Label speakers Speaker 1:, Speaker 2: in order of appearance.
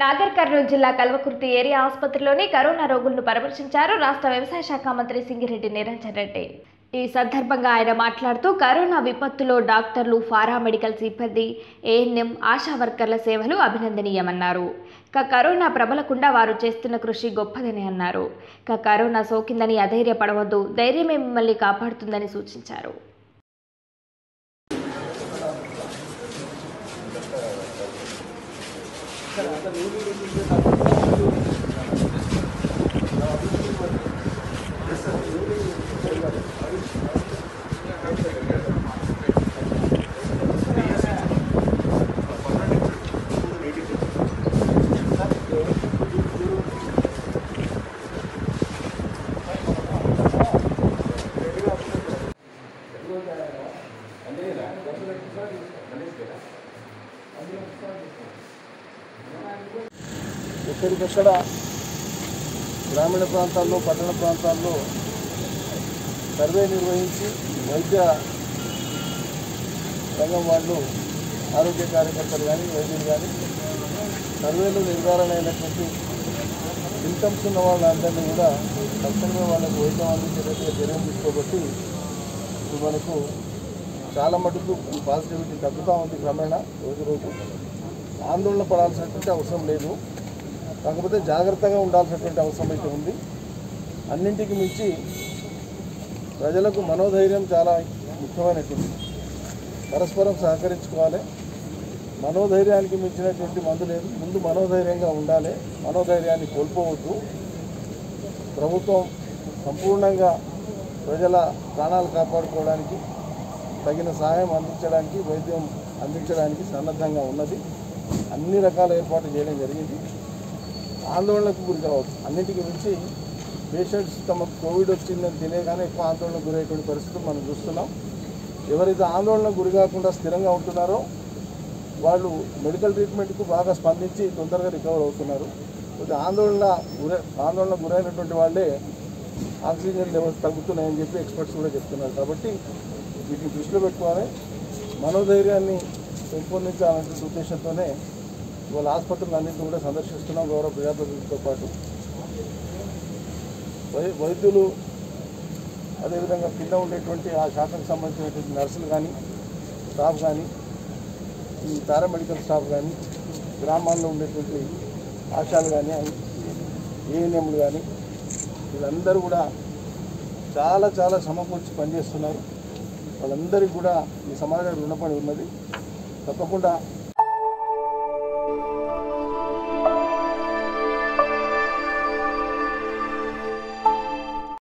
Speaker 1: నాగర్ కర్నూలు జిల్లా Kalwakurthy area ఆసుపత్రిలోని corona రోగులను పరామర్శించారు రాష్ట్ర వ్యవసాయ శాఖ మంత్రి సింగిరెడ్డి నిరంజన్ రెడ్డి ఈ సందర్భంగా ఆయన మాట్లాడుతూ కరోనా విపత్తులో డాక్టర్లు పారామెడికల్ సిబ్బంది ఏఎన్ఎం ఆశా వర్కర్ల సేవలు అభినందనీయమన్నారు ఇక కరోనా ప్రబలకుండా వారు చేస్తున్న కృషి గొప్పదని అన్నారు ఇక కరోనా సోకిందని అధైర్యపడవద్దు ధైర్యమే మిమ్మల్ని కాపాడుతుందని సూచించారు
Speaker 2: ఎక్కడికక్కడ గ్రామీణ ప్రాంతాల్లో పట్టణ ప్రాంతాల్లో సర్వే నిర్వహించి వైద్య రంగం వాళ్ళు ఆరోగ్య కార్యకర్తలు కానీ వైద్యులు కానీ సర్వేలో నిర్ధారణ అయినటువంటి సింటమ్స్ ఉన్న వాళ్ళందరినీ కూడా తక్షణమే వాళ్ళకు వైద్యం అందించేటట్టుగా చర్యలు తీసుకోబట్టి ఇప్పుడు మనకు చాలా మటుకు ఈ పాజిటివిటీ తగ్గుతూ ఉంది క్రమేణా రోజు రోజు ఆందోళన పడాల్సినటువంటి అవసరం లేదు కాకపోతే జాగ్రత్తగా ఉండాల్సినటువంటి అవసరం అయితే ఉంది అన్నింటికి మించి ప్రజలకు మనోధైర్యం చాలా ముఖ్యమైనటువంటి పరస్పరం సహకరించుకోవాలి మనోధైర్యానికి మించినటువంటి మందు లేదు ముందు మనోధైర్యంగా ఉండాలి మనోధైర్యాన్ని కోల్పోవద్దు ప్రభుత్వం సంపూర్ణంగా ప్రజల ప్రాణాలు కాపాడుకోవడానికి తగిన సహాయం అందించడానికి వైద్యం అందించడానికి సన్నద్ధంగా ఉన్నది అన్ని రకాల ఏర్పాట్లు చేయడం జరిగింది ఆందోళనకు గురి కావద్దు అన్నిటికీ మించి పేషెంట్స్ తమకు కోవిడ్ వచ్చిందని తెలియగానే ఎక్కువ ఆందోళనకు గురయ్యేటువంటి పరిస్థితులు మనం చూస్తున్నాం ఎవరైతే ఆందోళనకు గురి కాకుండా స్థిరంగా ఉంటున్నారో వాళ్ళు మెడికల్ ట్రీట్మెంట్కు బాగా స్పందించి తొందరగా రికవర్ అవుతున్నారు కొద్దిగా ఆందోళన గురై ఆందోళన గురైనటువంటి వాళ్ళే ఆక్సిజన్ లెవెల్స్ తగ్గుతున్నాయని చెప్పి ఎక్స్పర్ట్స్ కూడా చెప్తున్నారు కాబట్టి వీటిని దృష్టిలో పెట్టుకోవాలి మనోధైర్యాన్ని పెంపొందించాలనే ఉద్దేశంతోనే ఇవాళ ఆసుపత్రులు అన్నింటినీ కూడా సందర్శిస్తున్నాం గౌరవ ప్రజాప్రతినిధులతో పాటు వై వైద్యులు అదేవిధంగా కింద ఉండేటువంటి ఆ శాఖకు సంబంధించినటువంటి నర్సులు కానీ స్టాఫ్ కానీ ఈ పారామెడికల్ స్టాఫ్ కానీ గ్రామాల్లో ఉండేటువంటి ఆశాలు కానీ ఏఎన్ఎంలు కానీ వీళ్ళందరూ కూడా చాలా చాలా సమకూర్చి పనిచేస్తున్నారు వాళ్ళందరికీ కూడా ఈ సమాజం రుణపడి ఉన్నది తప్పకుండా